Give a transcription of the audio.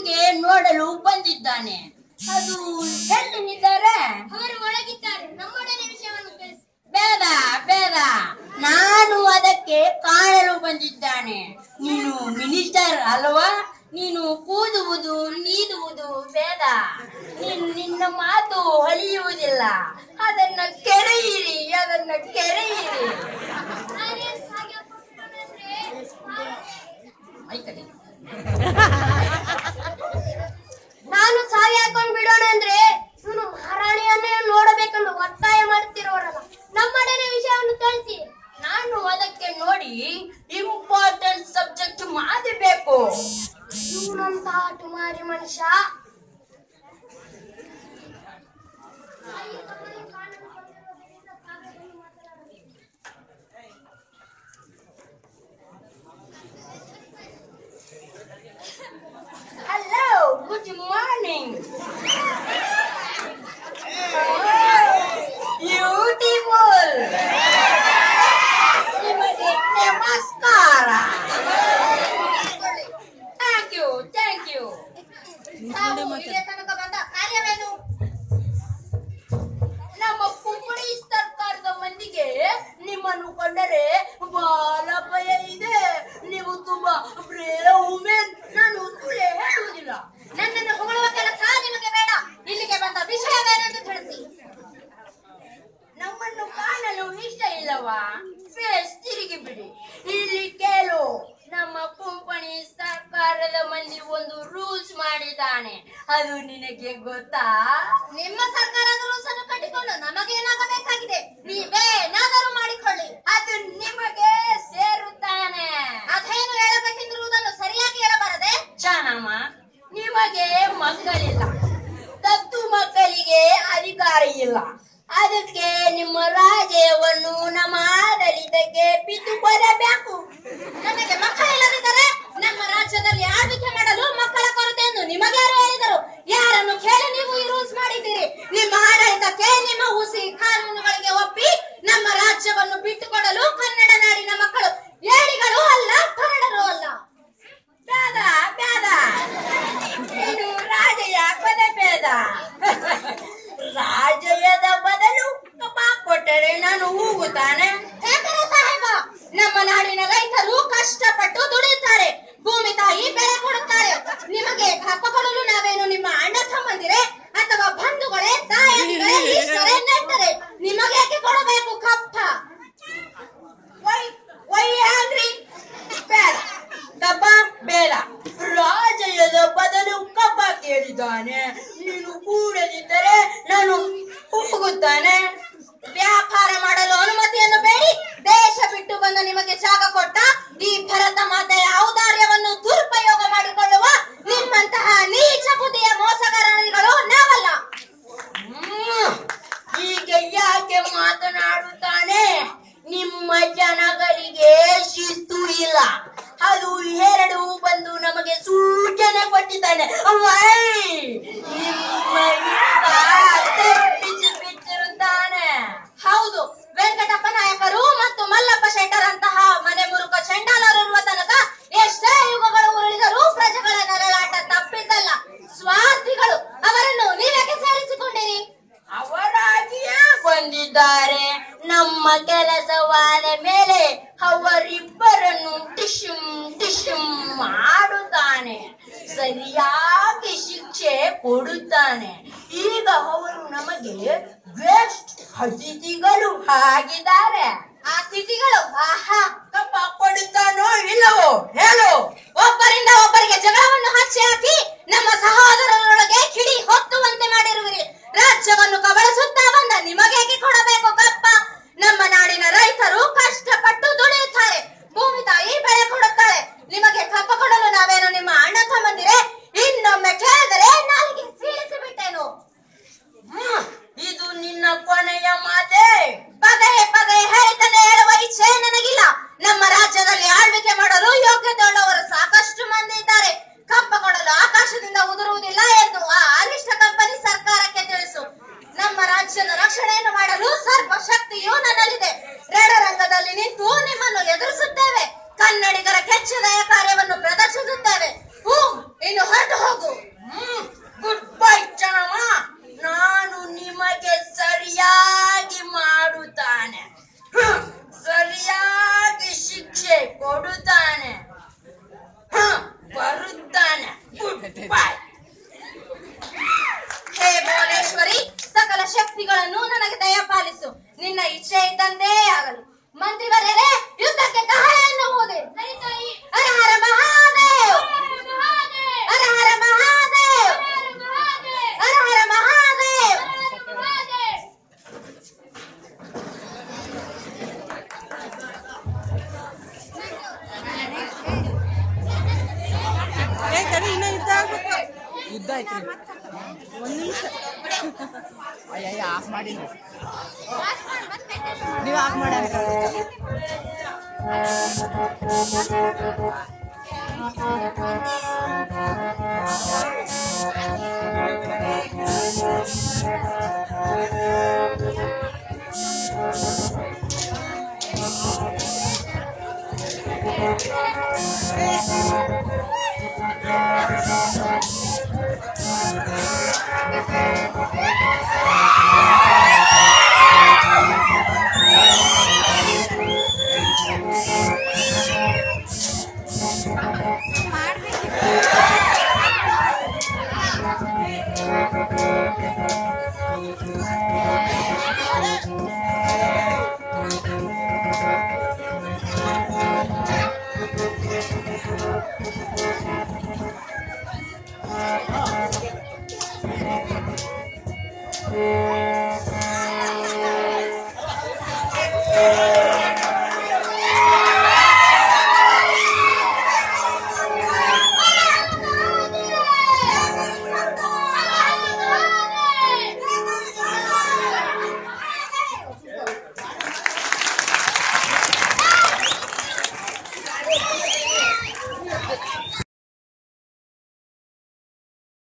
ನಮ್ಮೊಂದಿಗೆ ನೋಡಲು ಬಂದಿದ್ದಾನೆ ಅದು ಎಲ್ಲಿದ್ದಾರೆ ಅವರು ಒಳಗಿದ್ದಾರೆ ನಮ್ಮೊಡನೆ ವಿಷಯವನ್ನು ತಿಳಿಸಿ ಬೇಡ ಬೇಡ ನಾನು ಅದಕ್ಕೆ ಕಾಣಲು ಬಂದಿದ್ದಾನೆ ನೀನು ಮಿನಿಸ್ಟರ್ ಅಲ್ವಾ ನೀನು ಕೂದುವುದು ನೀದುವುದು ಬೇಡ ನಿನ್ ನಿನ್ನ ಮಾತು ಹೊಲಿಯುವುದಿಲ್ಲ ಅದನ್ನ ಕೆರೆಯಿರಿ ಅದನ್ನ ಕೆರೆಯಿರಿ ನಾನೇನ್ ಸಾಗಿ ಹಾಕ್ಬಿಟ್ಟಿದ್ದೇನೆ ಅಂದ್ರೆ, ಆಯ್ತದೆ. ನಾನು ಸಾಗಿ ಹಾಕೊಂಡ್ ಬಿಡೋಣ ಅಂದ್ರೆ ಇವನು ಮಹಾರಾಣಿಯನ್ನೇ ನೋಡಬೇಕೆಂದು ಒತ್ತಾಯ ಮಾಡುತ್ತಿರುವವರಲ್ಲ ನಮ್ಮೊಡನೆ ವಿಷಯವನ್ನು ತಿಳಿಸಿ ನಾನು ಅದಕ್ಕೆ ನೋಡಿ ಇಂಪಾರ್ಟೆಂಟ್ ಸಬ್ಜೆಕ್ಟ್ ಮಾಡಬೇಕು ಇವನಂತಹ ಟುಮಾರಿ ಮನುಷ್ಯ ಹಲೋ ಗುಡ್ ಮಾರ್ನಿಂಗ್ ಬ್ಯೂಟಿಫುಲ್ ನಿಮಗೆ ನಮಸ್ಕಾರ ಥ್ಯಾಂಕ್ ಯು ಥ್ಯಾಂಕ್ ಯು ತಾವು ಇಲ್ಲಿಯ ತನಕ ಬಂದ ಕಾರ್ಯವೇನು ನಮ್ಮ ಕುಂಬಳಿ ಸರ್ಕಾರದ ಮಂದಿಗೆ ನಿಮ್ಮನ್ನು ಕಂಡರೆ ಬಹಳ ಭಯ ಇದೆ ನೀವು ತುಂಬಾ ಬ್ರೇವ್ ವುಮೆನ್ ನಾನು ಸುಳ್ಳೆ ಹೇಳುವುದಿಲ್ಲ ನನ್ನನ್ನು ಹೊಗಳುವ ಕೆಲಸ ನಿಮಗೆ ಬೇಡ ಇಲ್ಲಿಗೆ ಬಂದ ವಿಷಯವೇನೆಂದು ತಿಳಿಸಿ ನಮ್ಮನ್ನು ಕಾಣಲು ಇಷ್ಟ ಇಲ್ಲವಾ ಫೇಸ್ ತಿರುಗಿ ಬಿಡಿ ಇಲ್ಲಿ ಕೇಳು ನಮ್ಮ ಕುಂಪಣಿ ಸರ್ಕಾರದ ಮಂದಿ ಒಂದು ರೂಲ್ಸ್ ಮಾಡಿದ್ದಾನೆ ಅದು ನಿನಗೆ ಗೊತ್ತಾ ನಿಮ್ಮ ಸರ್ಕಾರದ ರೂಲ್ಸ್ ಅನ್ನು ಕಟ್ಟಿಕೊಂಡು ನಮಗೇನಾಗಬೇಕಾಗಿದೆ ನೀವೇನಾದರೂ ಮಾಡಿಕೊಳ್ಳಿ ಅದು ನಿಮಗೆ ಸೇರುತ್ತಾನೆ ಅದೇನು ಹೇಳಬೇಕೆಂದಿರುವುದನ್ನು ಸರಿಯಾಗಿ ಹೇಳಬಾರದೆ ಜನಮ್ಮ ನಿಮಗೆ ಮಕ್ಕಳಿಲ್ಲ ದತ್ತು ಮಕ್ಕಳಿಗೆ ಅಧಿಕಾರ ಇಲ್ಲ ಅದಕ್ಕೆ ನಿಮ್ಮ ರಾಜ್ಯವನ್ನು ನಮ್ಮ ಆಡಳಿತಕ್ಕೆ ಬಿಟ್ಟು ಕೊಡಬೇಕು ನಮಗೆ ಮಕ್ಕಳಿಲ್ಲದಿದ್ದರೆ ನಮ್ಮ ರಾಜ್ಯದಲ್ಲಿ ಆಳ್ವಿಕೆ ಮಾಡಲು ಮಕ್ಕಳ ಕೊರತೆ ಎಂದು ನಿಮಗೆ ಯಾರು ಹೇಳಿದರು ಯಾರನ್ನು ಕೇಳಿ ನೀವು ಈ ರೂಲ್ಸ್ ಮಾಡಿದ್ದೀರಿ ನಿಮ್ಮ ಆಡಳಿತಕ್ಕೆ ನಿಮ್ಮ ಹುಸಿ ಕಾನೂನುಗಳಿಗೆ ಒಪ್ಪಿ ನಮ್ಮ ರಾಜ್ಯವನ್ನು ಬಿಟ್ಟುಕೊಡಲು ಕನ್ನಡ ನಾಡಿನ ಮಕ್ಕಳು ಏಳಿಗಳು ಅಲ್ಲ ಕನ್ನಡರು ಅಲ್ಲ ಬೇಡ ಬೇಡ ನೀನು ರಾಜಯ ಪದ ಬೇಡ ರಾಜಯದ ಬದಲು ಕಪ ಕೊಟ್ಟರೆ ನಾನು ಹೋಗುತ್ತಾನೆ ಯಾಕಂದ್ರೆ ಸಾಹೇಬ ನಮ್ಮ ನಾಡಿನ ರೈತರು ಕಷ್ಟಪಟ್ಟು ದುಡಿಯುತ್ತಾರೆ ಭೂಮಿ ತಾಯಿ ಬೆಲೆ ಕೊಡುತ್ತಾರೆ ನಿಮಗೆ ಕಪ್ಪ ಕೊಡಲು ನಾವೇನು ನಿಮ್ಮ ಅಣ್ಣ ತಮ್ಮಂದಿರೆ ಅಥವಾ ಬಂಧುಗಳೇ ತಾಯಂದಿರೇ ಇಷ್ಟರೇ ನೆಂಟರೆ ನಿಮಗೆ ಯಾಕೆ ಕೊಡಬೇಕು ಕಪ್ಪ ವೈ ವೈ ಆಂಗ್ರಿ ಬೇಡ ಕಬ್ಬ ಬೇಡ ರಾಜಯದ ಬದಲು ಕಬ್ಬ ಕೇಳಿದ್ದಾನೆ ನೀನು ಕೂಡದಿದ್ದರೆ ನಾನು ಹೋಗುತ್ತಾನೆ ವ್ಯಾಪಾರ ಮಾಡಲು ಅನುಮತಿಯನ್ನು ಬೇಡಿ ದೇಶ ಬಿಟ್ಟು ಬಂದ ನಿಮಗೆ ಜಾಗ ಕೊಟ್ಟ ಈ ಭರತ ಮಾತೆಯ ಔದಾರ್ಯವನ್ನು ದುರುಪಯೋಗ ಮಾಡಿಕೊಳ್ಳುವ ನಿಮ್ಮಂತಹ ನೀಚ ಬುದ್ಧಿಯ ಮೋಸಗಾರರುಗಳು ನಾವಲ್ಲ ಹ್ಮ್. ಹೀಗೆ ಯಾಕೆ ಮಾತನಾಡುತ್ತಾನೆ ನಿಮ್ಮ ಜನಗಳಿಗೆ ಶಿಸ್ತು ಇಲ್ಲ ಅದು ಎರಡು ಬಂದು ನಮಗೆ ಸೂಚನೆ ಕೊಟ್ಟಿದ್ದಾನೆ ವೈ! ನಿಮ್ಮಿಂದ ತಪ್ಪಿಸಿ ಬಿಟ್ಟಿರುತ್ತಾನೆ ಹೌದು ವೆಂಕಟಪ್ಪ ನಾಯಕರು ಮತ್ತು ಮಲ್ಲಪ್ಪ ಶೆಟ್ಟರಂತಹ ಮನೆ ಮುರುಕ ಚಂಡಾಲರಿರುವ ತನಕ ಎಷ್ಟೇ ಯುಗಗಳು ಉರುಳಿದರೂ ಪ್ರಜೆಗಳ ನರಳಾಟ ತಪ್ಪಿದ್ದಲ್ಲ ಸ್ವಾರ್ಥಿಗಳು ಅವರನ್ನು ನೀವೇಕೆ ಸೇರಿಸಿಕೊಂಡಿರಿ ಅವರಾಗಿಯೇ ಬಂದಿದ್ದಾರೆ ನಮ್ಮ ಕೆಲಸವಾದ ಮೇಲೆ ಅವರಿಬ್ಬರನ್ನು ಟಿಶುಂ ಟಿಶುಂ ಮಾಡುತ್ತಾನೆ ಸರಿಯಾಗಿ ಶಿಕ್ಷೆ ಕೊಡುತ್ತಾನೆ ಈಗ ಅವರು ನಮಗೆ ಗೆಸ್ಟ್ ಅತಿಥಿಗಳು ಆಗಿದ್ದಾರೆ ಆ ಸ್ಥಿತಿಗಳು ಆಹಾ ಕಪ್ಪ ಕೊಡುತ್ತಾನೋ ಇಲ್ಲವೋ ಹೇಳು ಒಬ್ಬರಿಂದ ಒಬ್ಬರಿಗೆ ಜಗಳವನ್ನು ಹಚ್ಚಿ ಹಾಕಿ ನಮ್ಮ ಸಹೋದರರೊಳಗೆ ಕಿಡಿ ಹೊತ್ತುವಂತೆ ಮಾಡಿರುವಿರಿ ರಾಜ್ಯವನ್ನು ಕಬಳಿಸುತ್ತಾ ಬಂದ ನಿಮಗೇಕೆ ಕೊಡಬೇಕು ಕಪ್ಪ ನಮ್ಮ ನಾಡಿನ ರೈತರು ಕಷ್ಟಪಟ್ಟು ದುಡಿಯುತ್ತಾರೆ ಭೂಮಿ ತಾಯಿ ಬೆಳೆ ಕೊಡುತ್ತಾರೆ ನಿಮಗೆ ಕಪ್ಪ ಕೊಡಲು ನಾವೇನು ನಿಮ್ಮ ಅಣ್ಣ ತಮ್ಮಂದಿರೆ ಇನ್ನೊಮ್ಮೆ ಕೇಳಿದರೆ ನಾಲಿಗೆ ಸೀಳಿಸಿ ಬಿಟ್ಟೇನು ಹ್ಮ್, ಇದು ನಿನ್ನ ಕೊನೆಯ ಮಾತೆ ಪದೇ ಪದೇ ಹೇಳ್ತಾನೆ ಹೇಳುವ ಇಚ್ಛೆ ನನಗಿಲ್ಲ ನಮ್ಮ ರಾಜ್ಯದಲ್ಲಿ ಆಳ್ವಿಕೆ ಮಾಡಲು ಯೋಗ್ಯತೆ ಉಳ್ಳವರು ಸಾಕಷ್ಟು ಮಂದಿ ಇದ್ದಾರೆ ಕಪ್ಪ ಕೊಡಲು ಆಕಾಶದಿಂದ ಉದುರುವುದಿಲ್ಲ ಎಂದು ಆ ಅನಿಷ್ಟ ಕಂಪನಿ ಸರ್ಕಾರಕ್ಕೆ ತಿಳಿಸು ನಮ್ಮ ರಾಜ್ಯದ ರಕ್ಷಣೆಯನ್ನು ಮಾಡಲು ಸರ್ವ ಶಕ್ತಿಯು ನನ್ನಲ್ಲಿದೆ ರಣರಂಗದಲ್ಲಿ ನಿಂತು ನಿಮ್ಮನ್ನು ಎದುರಿಸುತ್ತೇವೆ ಕನ್ನಡಿಗರ ಕೆಚ್ಚೆದೆಯ ಕಾರ್ಯವನ್ನು ಪ್ರದರ್ಶಿಸುತ್ತೇವೆ ಹೂ ಇನ್ನು ಹೊರಟು ಹೋಗು ಮಂತ್ರಿವರ್ಯರೇ ಯುದ್ಧಕ್ಕೆ ಕಹಳೆಯನ್ನು ಊದಿ ಹರ ಹರ ಮಹಾದೇವ್ ಹರ ಹರ ಮಹಾದೇವ್ ಹರ ಹರ ಮಹಾದೇವ್ ಏ ಕಡೆ ಇನ್ನೂ ಯುದ್ಧ ಆಗ್ಬೇಕು ಯುದ್ಧ ಐತ್ರಿ ಒಂದ್ ನಿಮಿಷ ಅಯ್ಯ ಆಫ್ ಮಾಡಿ ನೀವು ಆಫ್ ಮಾಡಿ ಅಂತ ¡Vamos!